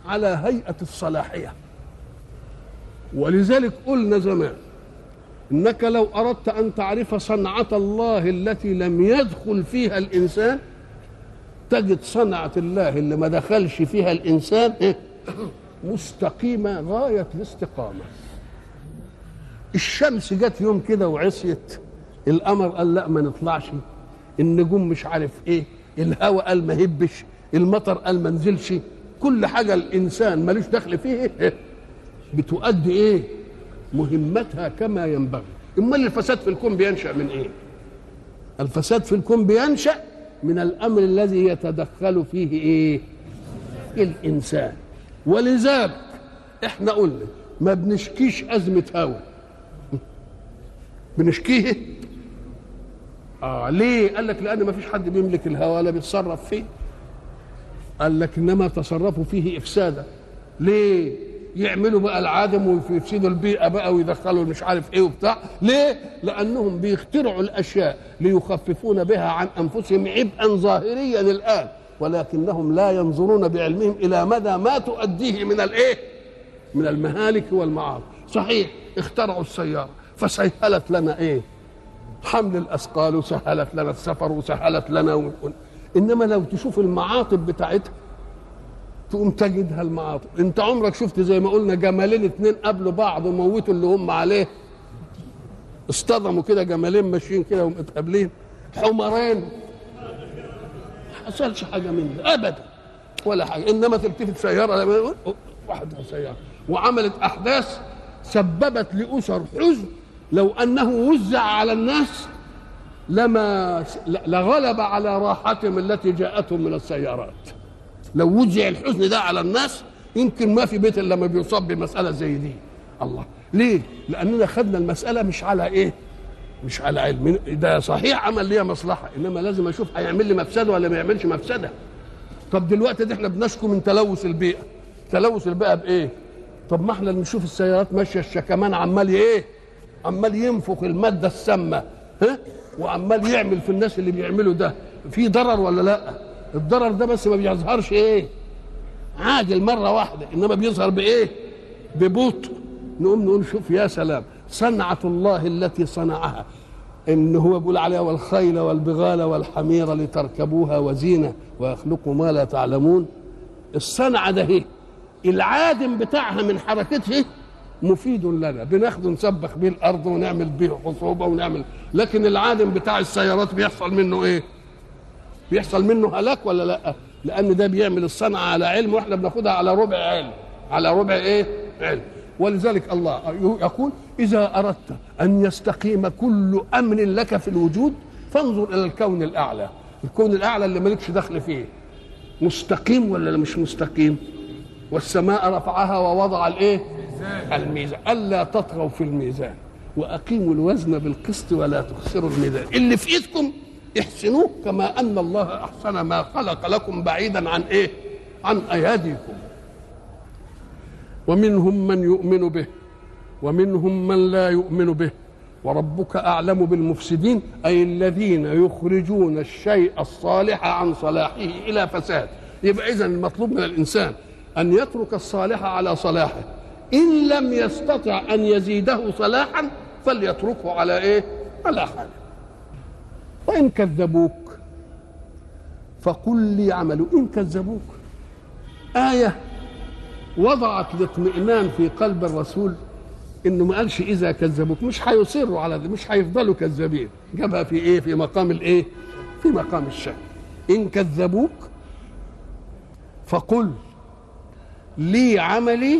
على هيئة الصلاحية ولذلك قلنا زمان انك لو اردت ان تعرف صنعه الله التي لم يدخل فيها الانسان تجد صنعه الله اللي ما دخلش فيها الانسان إيه؟ مستقيمه غايه الاستقامه الشمس جت يوم كده وعصيت القمر قال لا ما نطلعش النجوم مش عارف ايه الهواء قال ما هبش المطر قال ما نزلش كل حاجه الانسان ملوش دخل فيه إيه؟ بتؤدي ايه مهمتها كما ينبغي امال الفساد في الكون بينشا من ايه الفساد في الكون بينشا من الامر الذي يتدخل فيه ايه الانسان ولذلك احنا قلنا ما بنشكيش ازمه هوى بنشكيه اه ليه قال لك لان ما فيش حد بيملك الهوى ولا بيتصرف فيه قال لك انما تصرفوا فيه افسادا ليه يعملوا بقى العادم ويفسدوا البيئه بقى ويدخلوا مش عارف ايه وبتاع ليه لانهم بيخترعوا الاشياء ليخففون بها عن انفسهم عبئا ظاهريا الان ولكنهم لا ينظرون بعلمهم الى مدى ما تؤديه من الايه من المهالك والمعاصي صحيح اخترعوا السياره فسهلت لنا ايه حمل الاثقال وسهلت لنا السفر وسهلت لنا و... انما لو تشوف المعاطب بتاعتها تقوم تجدها المعاطب انت عمرك شفت زي ما قلنا جمالين اتنين قابلوا بعض وموتوا اللي هم عليه اصطدموا كده جمالين ماشيين كده ومتقابلين حمرين حصلش حاجه من ده ابدا ولا حاجه انما تلتفت سياره واحد سياره وعملت احداث سببت لاسر حزن لو انه وزع على الناس لما لغلب على راحتهم التي جاءتهم من السيارات لو وزع الحزن ده على الناس يمكن ما في بيت الا لما بيصاب بمساله زي دي الله ليه لاننا خدنا المساله مش على ايه مش على علم ده صحيح عمل ليها مصلحه انما لازم اشوف هيعمل لي مفسده ولا ما يعملش مفسده طب دلوقتي ده احنا بنشكو من تلوث البيئه تلوث البيئه بايه طب ما احنا نشوف السيارات ماشيه الشكمان عمال ايه عمال ينفخ الماده السامه ها وعمال يعمل في الناس اللي بيعملوا ده في ضرر ولا لا الضرر ده بس ما بيظهرش ايه عاجل مره واحده انما بيظهر بايه ببطء نقوم نقول شوف يا سلام صنعة الله التي صنعها ان هو بيقول عليها والخيل والبغال والحمير لتركبوها وزينة ويخلق ما لا تعلمون الصنعة ده هي العادم بتاعها من حركته مفيد لنا بناخده نسبخ بيه الارض ونعمل بيه خصوبه ونعمل لكن العادم بتاع السيارات بيحصل منه ايه بيحصل منه هلاك ولا لا لان ده بيعمل الصنعه على علم واحنا بناخدها على ربع علم على ربع ايه علم ولذلك الله يقول اذا اردت ان يستقيم كل امر لك في الوجود فانظر الى الكون الاعلى الكون الاعلى اللي مالكش دخل فيه مستقيم ولا مش مستقيم والسماء رفعها ووضع الايه الميزان الا تطغوا في الميزان واقيموا الوزن بالقسط ولا تخسروا الميزان اللي في ايدكم احسنوه كما ان الله احسن ما خلق لكم بعيدا عن ايه عن اياديكم ومنهم من يؤمن به ومنهم من لا يؤمن به وربك اعلم بالمفسدين اي الذين يخرجون الشيء الصالح عن صلاحه الى فساد يبقى اذا المطلوب من الانسان ان يترك الصالح على صلاحه ان لم يستطع ان يزيده صلاحا فليتركه على ايه على حاله وإن كذبوك فقل لي عملوا إن كذبوك آية وضعت الاطمئنان في قلب الرسول انه ما قالش اذا كذبوك مش هيصروا على ده مش هيفضلوا كذابين جابها في ايه في مقام الايه في مقام الشك ان كذبوك فقل لي عملي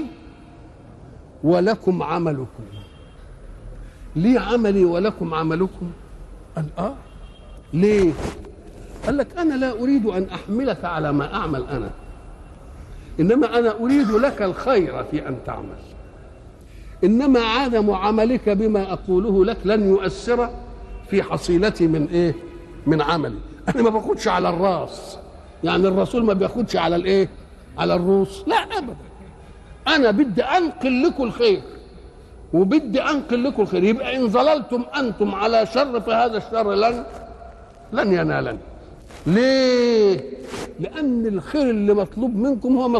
ولكم عملكم لي عملي ولكم عملكم قال اه ليه قال لك انا لا اريد ان احملك على ما اعمل انا انما انا اريد لك الخير في ان تعمل انما عدم عملك بما اقوله لك لن يؤثر في حصيلتي من ايه من عملي انا ما باخدش على الراس يعني الرسول ما بياخدش على الايه على الروس لا ابدا انا بدي انقل لكم الخير وبدي انقل لكم الخير يبقى ان ظللتم انتم على شر فهذا الشر لن لن ينالني ليه لان الخير اللي مطلوب منكم هو